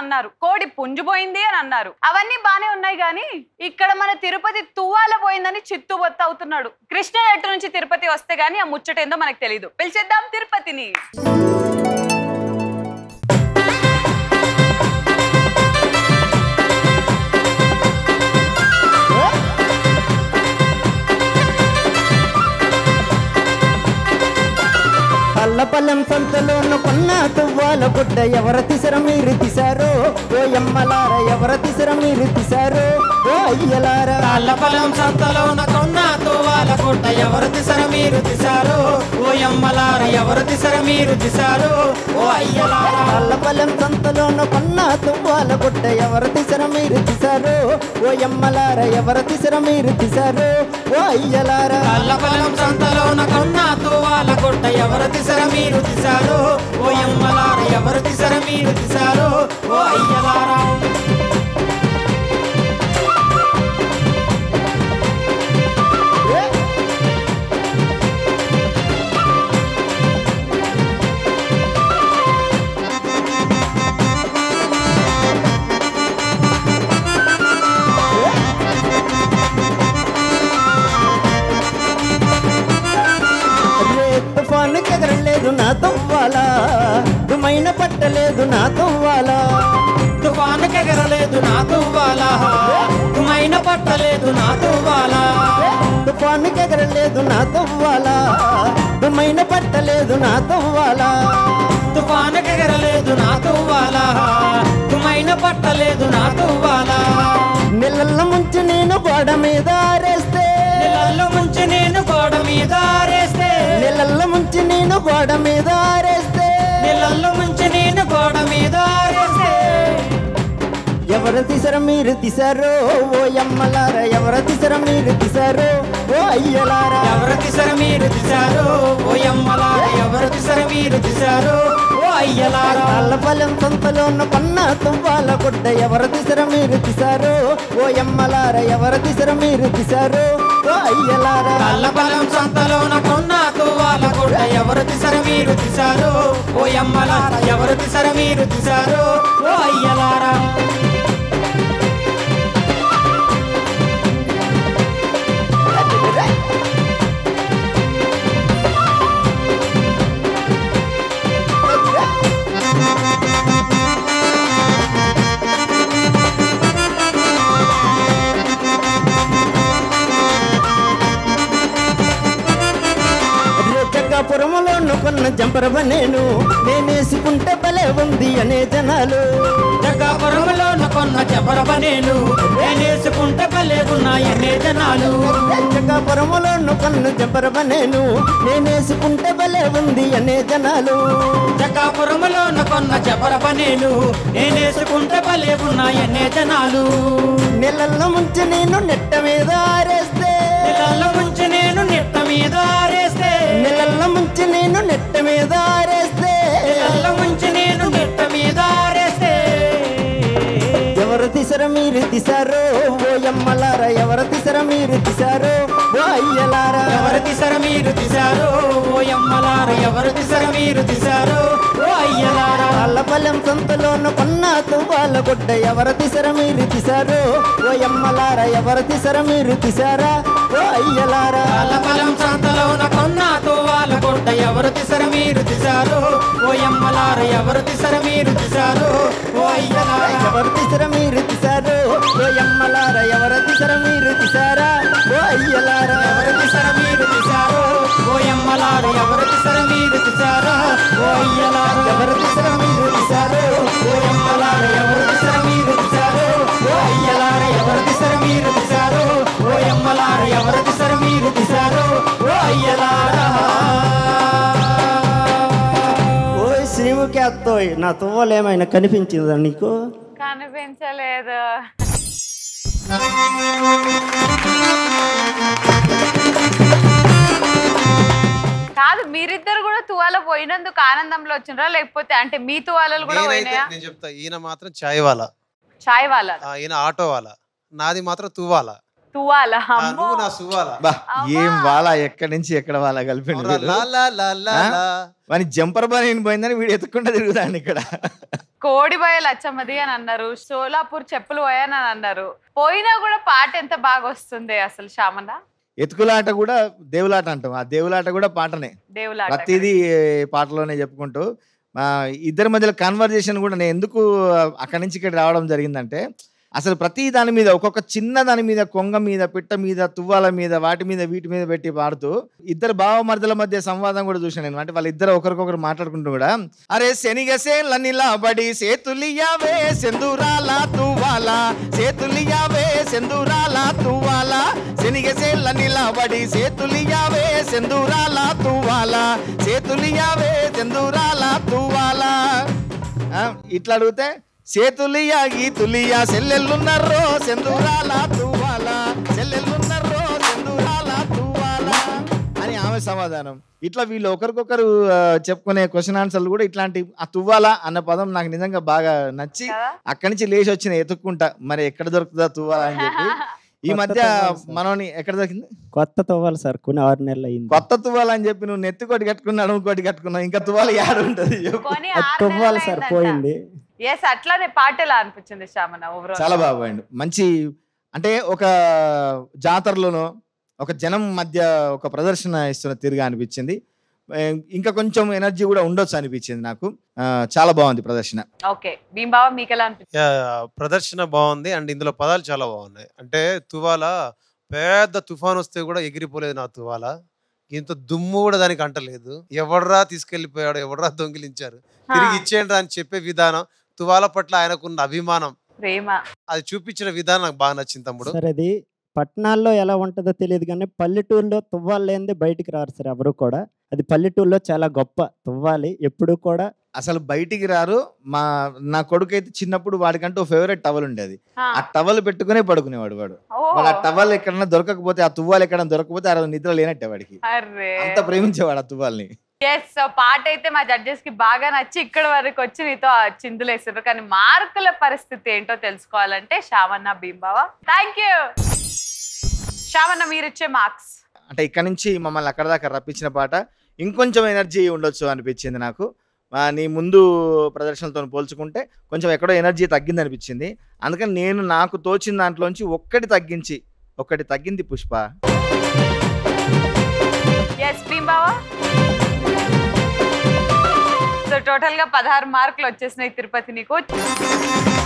అన్నారు కోడి పుంజుపోయింది అని అన్నారు అవన్నీ బానే ఉన్నాయి కానీ ఇక్కడ మన తిరుపతి తువ్వాల పోయిందని చిత్తు బొత్త అవుతున్నాడు కృష్ణ ఎట్టు నుంచి తిరుపతి వస్తే గానీ ఆ ముచ్చట ఏందో మనకు తెలియదు పిలిచేద్దాం తిరుపతిని అల్లపల్లెం సంతలోన కొన్న తువ్వాల గుడ్డ ఎవర తిసర మీరు తీశారు ఓ ఎమ్మలార ఎవర తిసర మీరు తీశారు ఓ అయ్యలార అల్లపల్లం సంతలోన కొన్న తువాల గుడ్డ ఎవరు తిసర మీరు తిసారు ఓ ఎమ్మలార ఎవరు తిసర మీరు తిసారు ఓ అయ్యలార అల్లపల్లెం సంతలోన కొన్న తువ్వాల గుడ్డ ఎవర తిసర మీరు తీశారు ఓ ఎమ్మలార ఎవర తిసర మీరు తీశారు ఓ అయ్యలార అల్లపల్లం సంతలోన కొన్న తువాల గుడ్డ ఎవరు తిసర మీరు తిసారు ఓ ఎమ్మలార ఎవరు తిసర మీరు తిసారు ఓ అయ్యలారా రే తుఫాను ఎగరలేదు నా తువ్వాల దుమైన పట్టలేదు నా తువ్వాల తుఫాను కెగరలేదు నా తువ్వాల తుమైన పట్టలేదు నా తువ్వాల తుఫాను ఎగరలేదు నా తువ్వాల దుమైన పట్టలేదు నా తువ్వాల తుఫాను కెగరలేదు నా తువ్వాల తుమైన పట్టలేదు నా తువ్వాల నెలల ముంచి నేను గోడ మీద ఆరేస్తే నెలల్లో ముంచి నేను గోడ మీద ఆరేస్తే నెలల ముంచి నేను గోడ మీద ఆరేస్తే నెలల్లో ముంచి నేను గోడ మీద ఆరేస్తే ఎవరు తీసర మీరు తీశారు ఓ ఎమ్మలార ఎవరు తీసర మీరు తీశారు ఓ అయ్యలారా ఎవరు తిసర మీరు తిసారు ఓ ఎమ్మలార ఎవరు తిసర మీరు తిసారు ఓ అయ్యలారా అల్లపల్లెం సంతలోన కొన్న తువ్వాల గుడ్డ ఎవరు తీసర మీరు తీశారు ఓ ఎమ్మలార ఎవరు తీసర మీరు తీశారు ఓ అయ్యలారా కళ్ళబలం సంతలోన కొన్న తువ్వాల గుడ్డ ఎవరు తిసర మీరు తిసారు ఓ ఎమ్మలార ఎవరు తిసర మీరు తిసారు ఓ అయ్యలారా జగ్గాపురములో కొన్న జంపరవ నేను నేనేసుకుంటే భలే ఉంది అనే జనాలు జగ్గాపురంలో కొన్న చెప్పరబ నేను నేనేసుకుంటే భలే ఉన్నాయనే జనాలు జగ్గాపురములో కొన్న జంపరవ నేను నేనేసుకుంటే భలే ఉంది అనే జనాలు జగ్గాపురంలో కొన్న చెప్పరబ నేను నేనేసుకుంటే భలే ఉన్నాయనే జనాలు నెలల్లో ముంచి నేను నెట్ట మీద ఆరేస్తే నెలల్లో ముంచి నేను నెట్ట మీద ఆరేస్తే నెలల్లో ముంచి నేను నెట్ట మీద ఆరేస్తే నెలల్లో ముంచి నేను నెట్ట మీద ఆరేస్తే ఎవరు తీసర మీరు తీశారు ఓ ఎమ్మలార ఎవరు తీసర మీరు తీశారు ఓ అయ్యలారా ఎవరు తిసర మీరు తిసారు ఓ ఎమ్మలార ఎవరు తిసర మీరు తిసారు ఓ అయ్యలారా అల్లపల్లెం సంతలోన కొన్న తువ్వాల గుడ్డ ఎవరు తీసర మీరు తీశారు ఓ ఎమ్మలార ఎవరు తీసర మీరు తీశారా ఓ అయ్యలారా అల్లపలం సంతలోన కొన్న తువ్వాల గుడ్డ ఎవరు తిసర మీరు తిసారు ఓ ఎమ్మలార ఎవరు తిసర మీరు తిసారు ఓ అయ్యలార ఎవరు తీసర మీరు తీశారు ఓ ఎమ్మలార ఎవరు తీసర మీరు తీశారా ఓ అయ్యలారా ఎవరు తిసర మీరు తిసారు ఓ ఎమ్మలార ఎవరు తిసర మీరు తిసారా ఓ అయ్యలార ఎవరు తీసర మీరు తీశారు ఓ ఎమ్మలార ఎవరు తిసర మీరు తిసారు ఓ అయ్యలార ఎవరు తిసర మీరు తిసారు ఓ ఎమ్మలార ఎవరు తిసర మీరు తిసారు ఓ అయ్యలారా ఓ శ్రీముఖి అత్తోయ్ నా తువ్వలు ఏమైనా కనిపించిందా నీకు కనిపించలేదు కాదు మీరిద్దరు కూడా తువాల పోయినందుకు ఆనందంలో వచ్చినరా లేకపోతే అంటే మీ తువాలలు కూడా నేనైతే పోయినాయా నేను చెప్తా ఈయన మాత్రం చాయ్ వాళ్ళ చాయ్ వాళ్ళ ఈయన ఆటో వాళ్ళ నాది మాత్రం తువ్వాల తువాల ఆ, అమ్మో నువ్వు నా సువ్వాల బా ఏం వాళ్ళ ఎక్కడి నుంచి ఎక్కడ వాళ్ళ కలిపిండు అవురా, వీళ్ళు? లా, లా, లా, లా, ఆ? లా. వాని జంపర్ బనీన్ పోయిందని వీడు ఎత్తుకుంటా తిరుగుతాడు ఇక్కడ కోడిబాయ లచ్చమ్మది అని అన్నారు సోలాపూర్ చెప్పులు పోయాని అని అన్నారు పోయినా కూడా పాట ఎంత బాగా వస్తుంది అసలు శ్యామన్న ఎతుకులాట కూడా దేవులాట అంటాం ఆ దేవులాట కూడా పాటనే దేవులాట ప్రతిదీ పాటలోనే చెప్పుకుంటూ ఆ, ఇద్దరి మధ్యలో కన్వర్జేషన్ కూడా నేను ఎందుకు అక్కడి నుంచి ఇక్కడ రావడం జరిగిందంటే అసలు ప్రతి దాని మీద ఒక్కొక్క చిన్న దాని మీద కొంగ మీద పిట్ట మీద తువ్వాల మీద వాటి మీద వీటి మీద పెట్టి పాడుతూ ఇద్దరు బావమర్దల మధ్య సంవాదం కూడా చూసాను నేను అంటే వాళ్ళిద్దరు ఒకరికొకరు మాట్లాడుకుంటూ కూడా అరే శనిగసేల నిలబడి సేతులియావే సెందురాల తువ్వాల సేతులియావే సెందురాల తువ్వాల శనిగసేల నిలబడి సేతులియావే సెందురాల తువ్వాల సేతులియావే సెందురాల తువ్వాల ఆ, ఇట్లా అడిగితే సేతులియా గీతులియా సెల్లెల్లున్నర్రో సెందురాల తువ్వాల సెల్లెల్లున్నర్రో సెందురాల తువ్వాల అని ఆమె సమాధానం ఇట్లా వీళ్ళు ఒకరికొకరు ఆ, చెప్పుకునే క్వశ్చన్ ఆన్సర్లు కూడా ఇట్లాంటి ఆ తువ్వాల అన్న పదం నాకు నిజంగా బాగా నచ్చి కదా? అక్కడి నుంచి లేచి వచ్చిన ఎతుక్కుంటా మరి ఎక్కడ దొరుకుతుందా తువ్వాల అని చెప్పి ఈ కొత్త మధ్య తువ్వాలు సార్. మనోని ఎక్కడ దొరికింది కొత్త తవ్వాలి సార్ కొన్ని ఆరు నెలలు అయింది కొత్త తువ్వాల అని చెప్పి నువ్వు నెత్తి కొట్టి కట్టుకున్నావు నడుము కొట్టి కట్టుకున్నావు ఇంకా తువ్వాల యాడ ఉంటుంది చెప్పు. కొని అది తవ్వాలి సార్ పోయింది ఎస్ అట్లానే పాట ఎలా అనిపించింది శ్యామన్న ఓవరాల్ చాలా బాగా పోయిండు మంచి అంటే ఒక జాతరలోనో ఒక జనం మధ్య ఒక ప్రదర్శన ఇస్తున్న తిరిగా అనిపించింది ఏ, ఇంకా కొంచెం ఎనర్జీ కూడా ఉండొచ్చు అనిపించింది నాకు ఆ, చాలా బాగుంది ప్రదర్శన ఓకే భీంబావ మీకు ఎలా అనిపించింది యా, ప్రదర్శన బాగుంది అండ్ ఇందులో పదాలు చాలా బాగున్నాయి అంటే తువాల పెద్ద తుఫాన్ వస్తే కూడా ఎగిరిపోలేదు నా తువాల ఇంత దుమ్ము కూడా దానికి అంటలేదు ఎవడ్రా తీసుకెళ్లిపోయాడు ఎవడ్రా దొంగిలించారు తిరిగి ఇచ్చేయండి అని చెప్పే విధానం తువాల పట్ల ఆయనకున్న అభిమానం ప్రేమ అది చూపించిన విధానం నాకు బాగా నచ్చింది తమ్ముడు సార్ అది పట్టణాల్లో ఎలా ఉంటుందో తెలియదు కానీ పల్లెటూరులో తువ్వాలి లేనిదే బయటికి రారు సార్ ఎవరు కూడా అది పల్లెటూరులో చాలా గొప్ప తువ్వాలి ఎప్పుడు కూడా అసలు బయటికి రారు మా నా కొడుకు అయితే చిన్నప్పుడు వాడికంటూ ఫేవరెట్ టవల్ ఉండేది ఆ. ఆ టవల్ పెట్టుకునే పడుకునేవాడు వాడు ఓ. వాడు ఆ టవల్ ఎక్కడన్నా దొరకకపోతే ఆ తువ్వాలు ఎక్కడ దొరకకపోతే ఆ రోజు నిద్ర లేనట్టే వాడికి అర్రే అంత ప్రేమించేవాడు ఆ తువ్వాల్ని ఎస్ సో పాట అయితే మా జడ్జెస్ కి బాగా నచ్చి ఇక్కడ వరకు వచ్చి నీతో ఆ చిందులేసారు కానీ మార్కుల పరిస్థితి ఏంటో తెలుసుకోవాలంటే శ్యామన్న భీంబావ థ్యాంక్ యూ శ్యామన్న మీరు ఇచ్చే మార్క్స్ అంటే ఇక్కడ నుంచి మమ్మల్ని అక్కడ దాకా రప్పించిన పాట ఇంకొంచెం ఎనర్జీ ఉండొచ్చు అనిపించింది నాకు ఆ, నీ ముందు ప్రదర్శనలతో పోల్చుకుంటే కొంచెం ఎక్కడో ఎనర్జీ తగ్గింది అనిపించింది అందుకని నేను నాకు తోచిన దాంట్లోంచి ఒక్కటి తగ్గించి ఒక్కటి తగ్గింది పుష్ప ఎస్ భీంబావ సో టోటల్ గా పదహారు మార్కులు వచ్చేసినాయి తిరుపతి నీకు